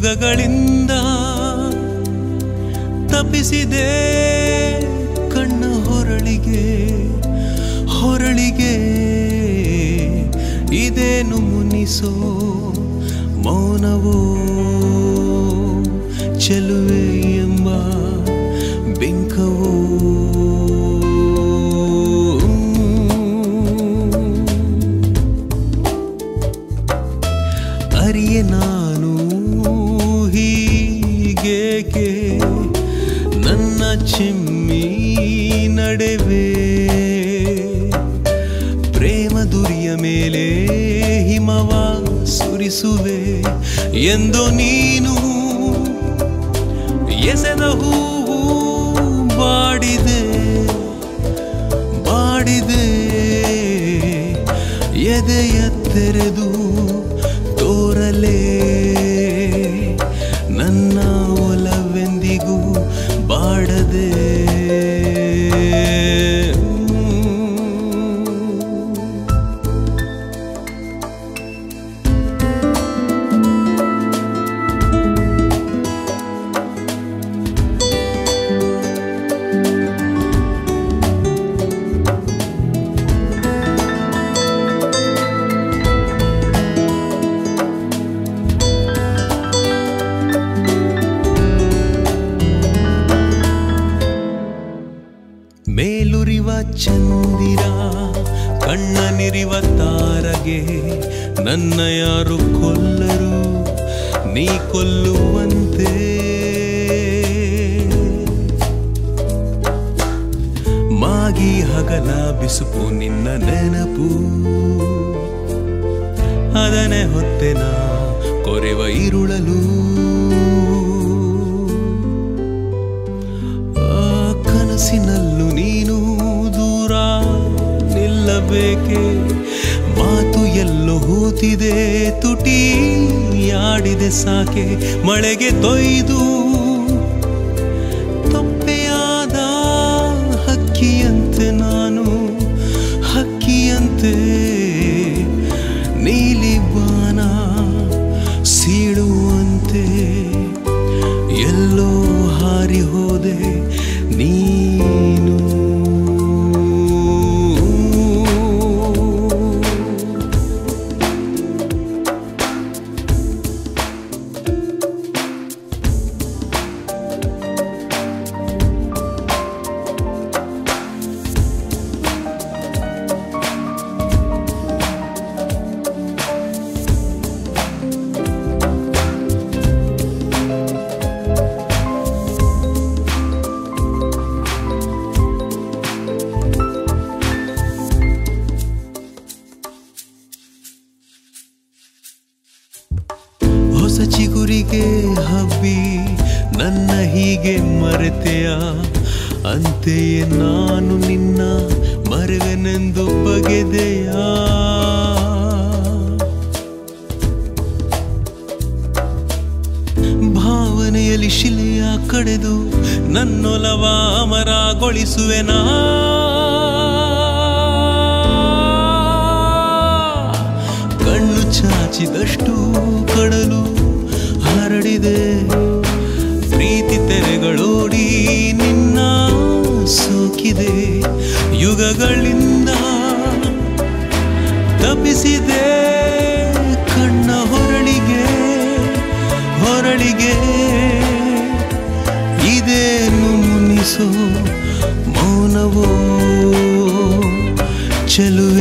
ಯುಗಗಳಿಂದ ತಪ್ಪಿಸಿದೆ ಕಣ್ಣ ಹೊರಳಿಗೆ ಹೊರಳಿಗೆ ಇದೇನು ಮುನಿಸೋ ಮೌನವೋ ಚೆಲುವೆ ಎಂಬ ಬಿಂಕವೋ ಅರಿಯೆ ನಾನು ಹೀಗೇಕೆ ನನ್ನ ಚಿಮ್ಮಿ ನಡೆವೆ ಪ್ರೇಮ ದುರಿಯ ಮೇಲೆ ಹಿಮವ ಸುರಿಸುವೆ ಎಂದು ನೀನು ಎಸೆದ ಹೂವು ಬಾಡಿದೆ ಬಾಡಿದೆ ಎದೆಯ ತೆರೆದು ತೋರಲೇ ನನ್ನ ಒಲವೆಂದಿಗೂ ಬಾಡದೆ ಮೇಲುರಿವ ಚಂದಿರ ಕಣ್ಣನಿರಿವ ತಾರಗೆ ನನ್ನ ಯಾರು ಕೊಲ್ಲರು ನೀ ಕೊಲ್ಲುವಂತೆ ಮಾಗಿ ಹಗಲ ಬಿಸುಪು ನಿನ್ನ ನೆನಪು ಅದನೆ ಹೊತ್ತೆನ ಕೊರೆವ ಇರುಳಲು ಆ ಕನಸಿನಲ್ಲೂ ನೀನು ದೂರ ನಿಲ್ಲಬೇಕೆ ಮಾತು ಎಲ್ಲೋ ಹೂತಿದೆ ತುಟಿ ಆಡಿದೆ ಸಾಕೆ ಮಳೆಗೆ ತೊಯ್ದು ತೊಪ್ಪೆಯಾದ ಹಕ್ಕಿಯಂತೆ ನಾನು ಹಕ್ಕಿಯಂತೆ ನೀಲಿ ಬಾನ ಸೀಳುವಂತೆ ಎಲ್ಲೋ ಹಾರಿ ಹೋದೆ ನೀನು ಹೊಸ ಚಿಗುರಿಗೆ ಹಬ್ಬಿ ನನ್ನ ಹೀಗೆ ಮರೆತೆಯ ಅಂತೆಯೇ ನಾನು ನಿನ್ನ ಮರೆವೆನೆಂದು ಬಗೆದೆಯ ಭಾವನೆಯಲ್ಲಿ ಶಿಲೆಯ ಕಡೆದು ನನ್ನೊಲವ ಅಮರಗೊಳಿಸುವೆನಾ ಕಣ್ಣು ಚಾಚಿದಷ್ಟು ಕಡಲು ಹರಡಿದೆ ಪ್ರೀತಿ ತೆರೆಗಳೋಡಿ ನಿನ್ನ ಸೋಕಿದೆ ಯುಗಗಳಿಂದ ತಪ್ಪಿಸಿದೆ ಕಣ್ಣ ಹೊರಳಿಗೆ ಹೊರಳಿಗೆ ಇದೇನು ಮುನಿಸೋ ಮೌನವೋ ಚೆಲುವೆ